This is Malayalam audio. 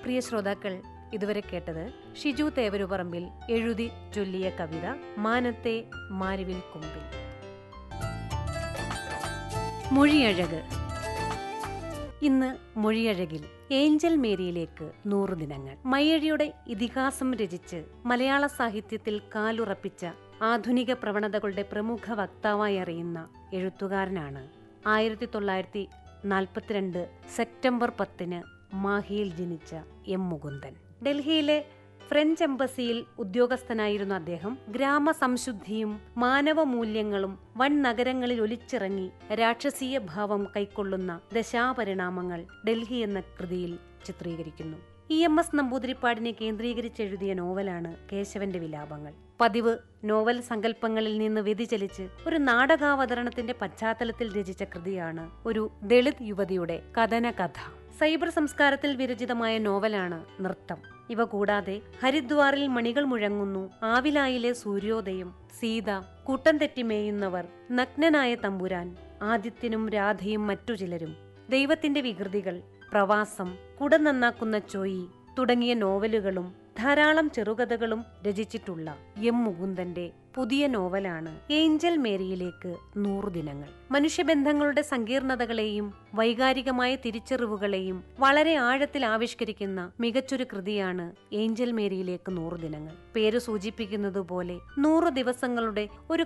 പ്രിയ ശ്രോതാക്കൾ ഇതുവരെ കേട്ടത് ഷിജു തേവരുപറമ്പിൽ എഴുതി ചൊല്ലിയ കവിത മാനത്തെ മാരുവിൽ കുമ്പിൽ മൊഴിയഴക് ഇന്ന് മൊഴിയഴകിൽ ഏഞ്ചൽ മേരിയിലേക്ക് നൂറു ദിനങ്ങൾ മയ്യഴിയുടെ ഇതിഹാസം രചിച്ച് മലയാള സാഹിത്യത്തിൽ കാലുറപ്പിച്ച ആധുനിക പ്രവണതകളുടെ പ്രമുഖ വക്താവായി അറിയുന്ന എഴുത്തുകാരനാണ് ആയിരത്തി തൊള്ളായിരത്തി നാൽപ്പത്തിരണ്ട് സെപ്റ്റംബർ പത്തിന് മാഹിയിൽ ജനിച്ച എം മുകുന്ദൻ ഡൽഹിയിലെ ഫ്രഞ്ച് എംബസിയിൽ ഉദ്യോഗസ്ഥനായിരുന്ന അദ്ദേഹം ഗ്രാമസംശുദ്ധിയും മാനവ മൂല്യങ്ങളും വൻ നഗരങ്ങളിൽ ഒലിച്ചിറങ്ങി രാക്ഷസീയ ഭാവം കൈക്കൊള്ളുന്ന ദശാപരിണാമങ്ങൾ ഡൽഹി എന്ന കൃതിയിൽ ചിത്രീകരിക്കുന്നു ഇ എം എസ് നമ്പൂതിരിപ്പാടിനെ കേന്ദ്രീകരിച്ചെഴുതിയ നോവലാണ് കേശവന്റെ വിലാപങ്ങൾ പതിവ് നോവൽ സങ്കല്പങ്ങളിൽ നിന്ന് വ്യതിചലിച്ച് ഒരു നാടകാവതരണത്തിന്റെ പശ്ചാത്തലത്തിൽ രചിച്ച കൃതിയാണ് ഒരു ദളിത് യുവതിയുടെ കഥന കഥ സൈബർ സംസ്കാരത്തിൽ വിരചിതമായ നോവലാണ് നൃത്തം ഇവ കൂടാതെ ഹരിദ്വാറിൽ മണികൾ മുഴങ്ങുന്നു ആവിലായിലെ സൂര്യോദയം സീത കൂട്ടം തെറ്റിമേയുന്നവർ നഗ്നനായ തമ്പുരാൻ ആദിത്യനും രാധയും മറ്റു ചിലരും ദൈവത്തിന്റെ വികൃതികൾ പ്രവാസം കുട നന്നാക്കുന്ന ചോയി തുടങ്ങിയ നോവലുകളും ധാരാളം ചെറുകഥകളും രചിച്ചിട്ടുള്ള എം മുകുന്ദന്റെ പുതിയ നോവലാണ് ഏഞ്ചൽ മേരിയിലേക്ക് നൂറു ദിനങ്ങൾ മനുഷ്യബന്ധങ്ങളുടെ സങ്കീർണതകളെയും വൈകാരികമായ തിരിച്ചറിവുകളെയും വളരെ ആഴത്തിൽ ആവിഷ്കരിക്കുന്ന മികച്ചൊരു കൃതിയാണ് ഏഞ്ചൽ മേരിയിലേക്ക് നൂറു ദിനങ്ങൾ പേര് സൂചിപ്പിക്കുന്നത് പോലെ നൂറു ദിവസങ്ങളുടെ ഒരു